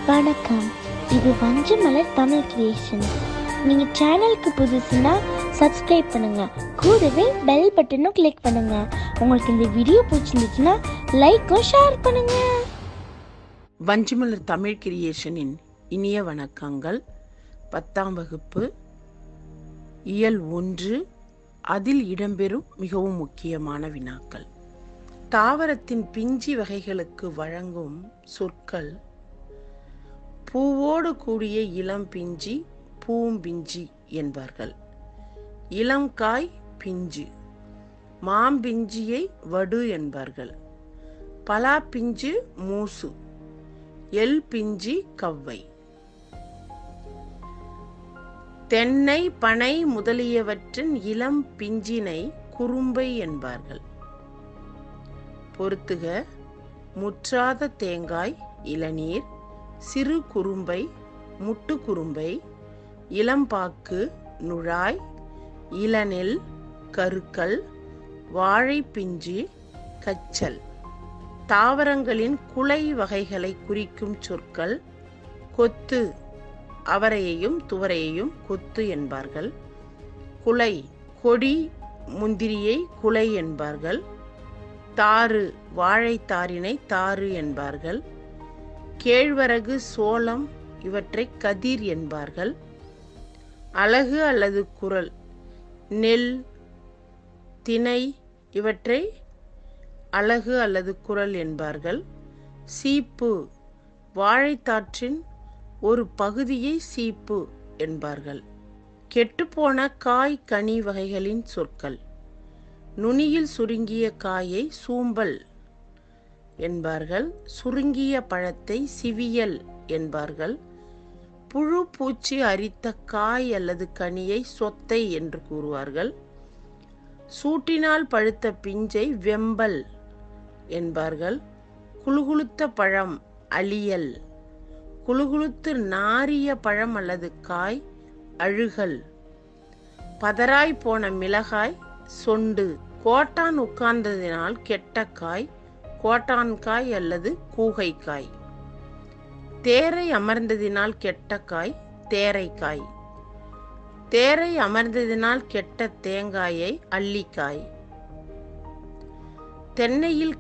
வணக்கம் இது வஞ்சமலர் தமிழ் கிரியேஷன் நீங்க சேனலுக்கு புதுசுன்னா சப்ஸ்கிரைப் பண்ணுங்க கூடவே பெல் பட்டனும் கிளிக் பண்ணுங்க உங்களுக்கு இந்த வீடியோ பிடிச்சிருந்துச்சுன்னா லைக்கும் ஷேர் பண்ணுங்க வஞ்சிமலர் தமிழ் கிரியேஷனின் இனிய வணக்கங்கள் பத்தாம் வகுப்பு இயல் ஒன்று அதில் இடம்பெறும் மிகவும் முக்கியமான வினாக்கள் தாவரத்தின் பிஞ்சி வகைகளுக்கு வழங்கும் சொற்கள் பூவோடு கூடிய இளம் பிஞ்சி பூம்பிஞ்சி என்பார்கள் இளம் காய் பிஞ்சு மாம்பிஞ்சியை வடு என்பார்கள் பலா பிஞ்சு மூசு எல் பிஞ்சி கவ்வை தென்னை பனை முதலியவற்றின் இளம் பிஞ்சினை குறும்பை என்பார்கள் பொறுத்துக முற்றாத தேங்காய் இளநீர் சிறு குறும்பை முட்டு குறும்பை இளம்பாக்கு நுழாய் இளநெல் கருக்கல் வாழைப்பிஞ்சு கச்சல் தாவரங்களின் குலை வகைகளை குறிக்கும் சொற்கள் கொத்து அவரையையும் துவரையையும் கொத்து என்பார்கள் குலை கொடி முந்திரியை குலை என்பார்கள் தாறு வாழைத்தாரினை தாறு என்பார்கள் கேழ்வரகு சோளம் இவற்றை கதிர் என்பார்கள் அலகு அல்லது குரல் நெல் திணை இவற்றை அலகு அல்லது குரல் என்பார்கள் சீப்பு வாழைத்தாற்றின் ஒரு பகுதியை சீப்பு என்பார்கள் கெட்டுப்போன காய் கனி வகைகளின் சொற்கள் நுனியில் சுருங்கிய காயை சூம்பல் என்பார்கள் சுருங்கிய பழத்தை சிவியல் என்பார்கள் புழு பூச்சி அரித்த காய் அல்லது கனியை சொத்தை என்று கூறுவார்கள் சூட்டினால் பழுத்த பிஞ்சை வெம்பல் என்பார்கள் குளுகுளுத்த பழம் அழியல் குளுகுளுத்து நாரிய பழம் அல்லது காய் அழுகல் பதராய் போன மிளகாய் சொண்டு கோட்டான் உட்கார்ந்ததினால் கெட்ட காய் கோட்டான்காய் அல்லது கூகைக்காய் தேரை அமர்ந்ததினால் கெட்ட காய் தேரைக்காய் தேரை அமர்ந்ததினால் கெட்ட தேங்காயை அள்ளிக்காய் தென்னையில்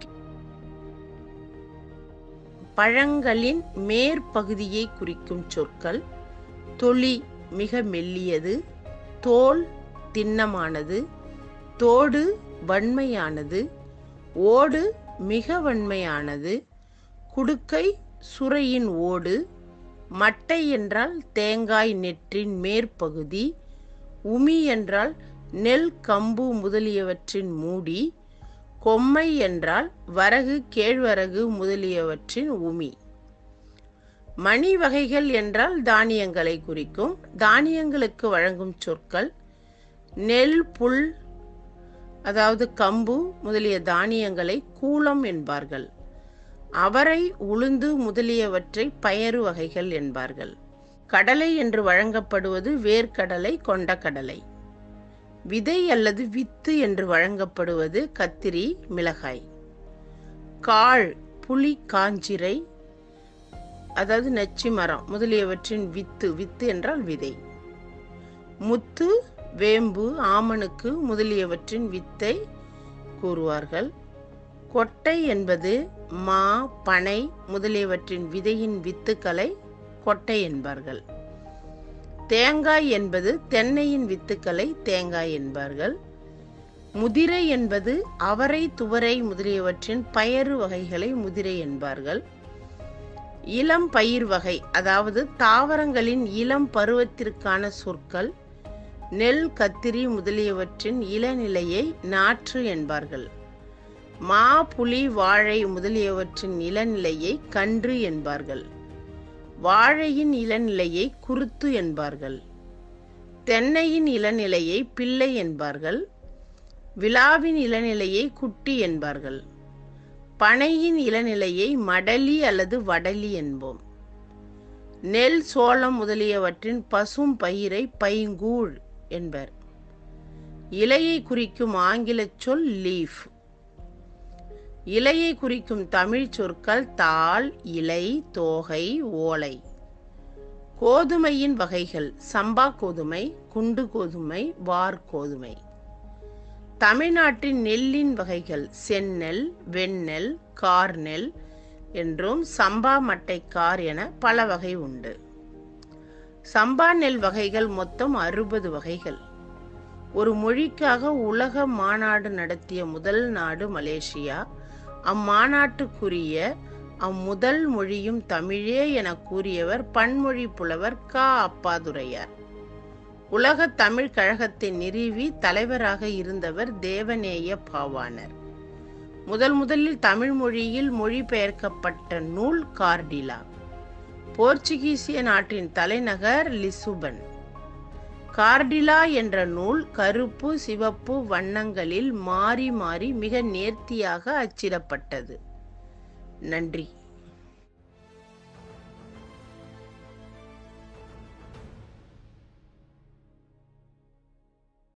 பழங்களின் மேற்பகுதியை குறிக்கும் சொற்கள் தொளி மிக மெல்லியது தோல் திண்ணமானது தோடு வன்மையானது ஓடு மிக வன்மையானது குடுக்கை சுரையின் ஓடு மட்டை என்றால் தேங்காய் நெற்றின் மேற்பகுதி உமி என்றால் நெல் கம்பு முதலியவற்றின் மூடி கொம்மை என்றால் வரகு கேழ்வரகு முதலியவற்றின் உமி மணி வகைகள் என்றால் தானியங்களை குறிக்கும் தானியங்களுக்கு வழங்கும் சொற்கள் நெல் புல் அதாவது கம்பு முதலிய தானியங்களை கூலம் என்பார்கள் அவரை உளுந்து முதலியவற்றை பயறு வகைகள் என்பார்கள் கடலை என்று வழங்கப்படுவது வேர்க்கடலை கொண்ட கடலை விதை அல்லது வித்து என்று வழங்கப்படுவது கத்திரி மிளகாய் காள் புலி காஞ்சிரை அதாவது நச்சு மரம் முதலியவற்றின் வித்து வித்து என்றால் விதை முத்து வேம்பு ஆமணுக்கு முதலியவற்றின் வித்தை கூறுவார்கள் கொட்டை என்பது மா பனை முதலியவற்றின் விதையின் வித்துக்களை கொட்டை என்பார்கள் தேங்காய் என்பது தென்னையின் வித்துக்களை தேங்காய் என்பார்கள் முதிரை என்பது அவரை துவரை முதலியவற்றின் பயறு வகைகளை முதிரை என்பார்கள் இளம் பயிர் வகை அதாவது தாவரங்களின் இளம் பருவத்திற்கான சொற்கள் நெல் கத்திரி முதலியவற்றின் இளநிலையை நாற்று என்பார்கள் மா புலி வாழை முதலியவற்றின் இளநிலையை கன்று என்பார்கள் வாழையின் இளநிலையை குருத்து என்பார்கள் தென்னையின் இளநிலையை பிள்ளை என்பார்கள் விழாவின் இளநிலையை குட்டி என்பார்கள் பனையின் இளநிலையை மடலி அல்லது வடலி என்போம் நெல் சோளம் முதலியவற்றின் பசும் பயிரை பைங்கூழ் என்பர் இலையை குறிக்கும் ஆங்கில சொல் லீஃப் இலையை குறிக்கும் தமிழ் சொற்கள் தாள் இலை தோகை ஓலை கோதுமையின் வகைகள் சம்பா கோதுமை குண்டு கோதுமை வார் கோதுமை தமிழ்நாட்டின் நெல்லின் வகைகள் செந்நெல் வெண்ணெல் கார்நெல் என்றும் சம்பா மட்டைக்கார் என பல வகை உண்டு சம்பா நெல் வகைகள் மொத்தம் அறுபது வகைகள் ஒரு மொழிக்காக உலக மாநாடு நடத்திய முதல் நாடு மலேசியா அம்மாநாட்டுக்குரிய அம்முதல் மொழியும் தமிழே என கூறியவர் பன்மொழி புலவர் கா அப்பாதுரையார் உலக தமிழ் கழகத்தை நிறுவி தலைவராக இருந்தவர் தேவநேய பாவாணர் முதல் முதலில் தமிழ் மொழியில் மொழிபெயர்க்கப்பட்ட நூல் கார்டிலா போர்ச்சுகீசிய நாட்டின் தலைநகர் லிசுபன் கார்டிலா என்ற நூல் கருப்பு சிவப்பு வண்ணங்களில் மாறி மாறி மிக நேர்த்தியாக அச்சிடப்பட்டது நன்றி